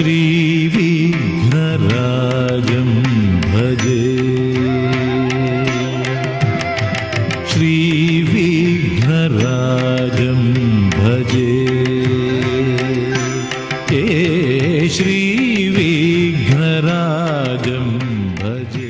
श्रीविघ्नराजं भजे श्रीविघ्नराजं भजे हे श्रीविघ्नराजं भजे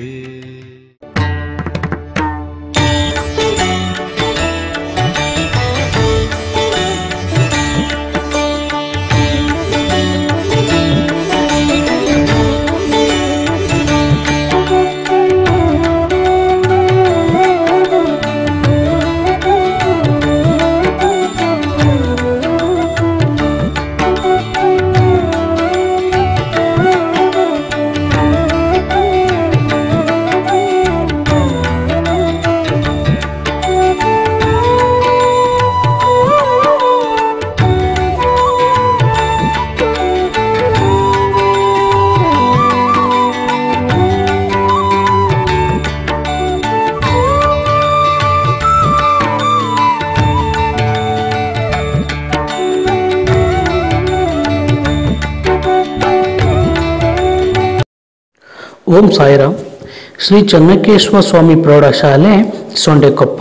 ಓಂ ಸಾಯಿರಾಮ್ ಶ್ರೀ ಚನ್ನಕೇಶ್ವರ ಸ್ವಾಮಿ ಪ್ರೌಢಶಾಲೆ ಸೊಂಡೆಕೊಪ್ಪ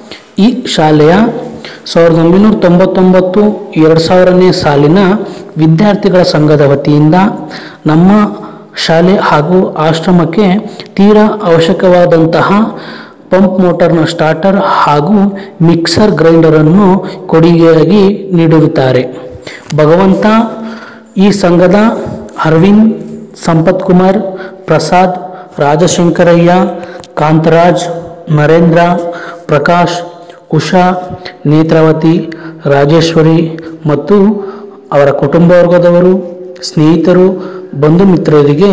ಈ ಶಾಲೆಯ ಸಾವಿರದ ಒಂಬೈನೂರ ತೊಂಬತ್ತೊಂಬತ್ತು ಎರಡು ಸಾವಿರನೇ ಸಾಲಿನ ವಿದ್ಯಾರ್ಥಿಗಳ ಸಂಘದ ವತಿಯಿಂದ ನಮ್ಮ ಶಾಲೆ ಹಾಗೂ ಆಶ್ರಮಕ್ಕೆ ತೀರಾ ಅವಶ್ಯಕವಾದಂತಹ ಪಂಪ್ ಮೋಟಾರ್ನ ಸ್ಟಾರ್ಟರ್ ಹಾಗೂ ಮಿಕ್ಸರ್ ಗ್ರೈಂಡರನ್ನು ಕೊಡುಗೆಯಾಗಿ ನೀಡಿರುತ್ತಾರೆ ಭಗವಂತ ಈ ಸಂಘದ ಅರವಿಂದ್ ಸಂಪತ್ ಕುಮಾರ್ ಪ್ರಸಾದ್ ರಾಜಶಂಕರಯ್ಯ ಕಾಂತರಾಜ್ ನರೇಂದ್ರ ಪ್ರಕಾಶ್ ಉಷಾ ನೇತ್ರಾವತಿ ರಾಜೇಶ್ವರಿ ಮತ್ತು ಅವರ ಕುಟುಂಬ ವರ್ಗದವರು ಸ್ನೇಹಿತರು ಬಂಧು ಮಿತ್ರರಿಗೆ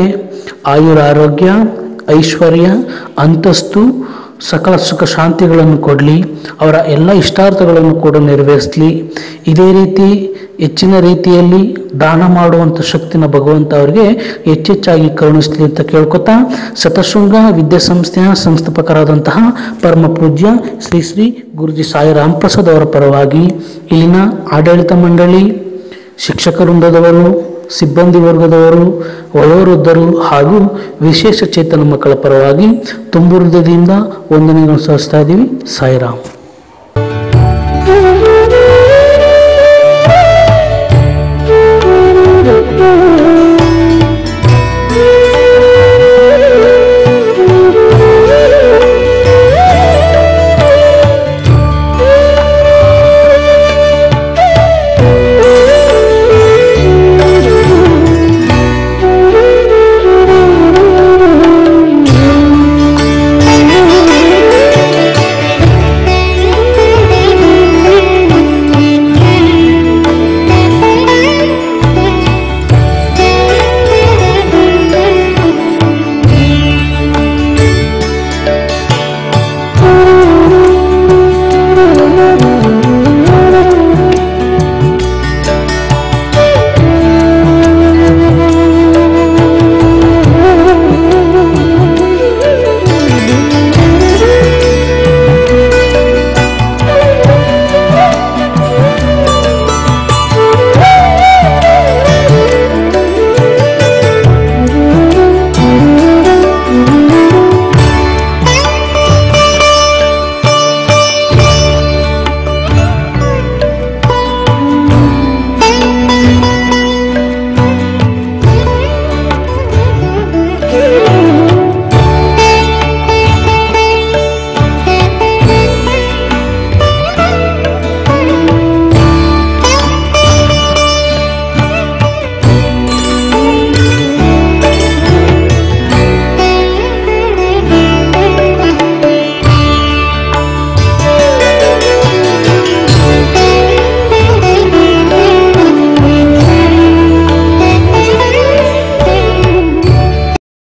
ಆಯುರಾರೋಗ್ಯ ಐಶ್ವರ್ಯ ಅಂತಸ್ತು ಸಕಲ ಸುಖ ಶಾಂತಿಗಳನ್ನು ಕೊಡಲಿ ಅವರ ಎಲ್ಲ ಇಷ್ಟಾರ್ಥಗಳನ್ನು ಕೂಡ ನೆರವೇರಿಸಲಿ ಇದೇ ರೀತಿ ಹೆಚ್ಚಿನ ರೀತಿಯಲ್ಲಿ ದಾನ ಮಾಡುವಂಥ ಶಕ್ತಿನ ಭಗವಂತ ಅವರಿಗೆ ಹೆಚ್ಚೆಚ್ಚಾಗಿ ಕರುಣಿಸಲಿ ಅಂತ ಕೇಳ್ಕೊತಾ ಶತಶೃಂಗ ವಿದ್ಯಾಸಂಸ್ಥೆಯ ಸಂಸ್ಥಾಪಕರಾದಂತಹ ಪರಮ ಪೂಜ್ಯ ಶ್ರೀ ಶ್ರೀ ಗುರುಜಿ ಸಾಯಿ ರಾಮಪ್ರಸಾದ್ ಅವರ ಪರವಾಗಿ ಇಲ್ಲಿನ ಆಡಳಿತ ಮಂಡಳಿ ಶಿಕ್ಷಕ ವೃಂದದವರು ಸಿಬ್ಬಂದಿ ವರ್ಗದವರು ವಯೋವೃದ್ಧರು ಹಾಗೂ ವಿಶೇಷ ಚೇತನ ಮಕ್ಕಳ ಪರವಾಗಿ ತುಂಬು ಹೃದಯದಿಂದ ವಂದನೆಗಳನ್ನು ಸಲ್ಲಿಸ್ತಾ ಇದ್ದೀವಿ ಸಾಯಿರಾಮ್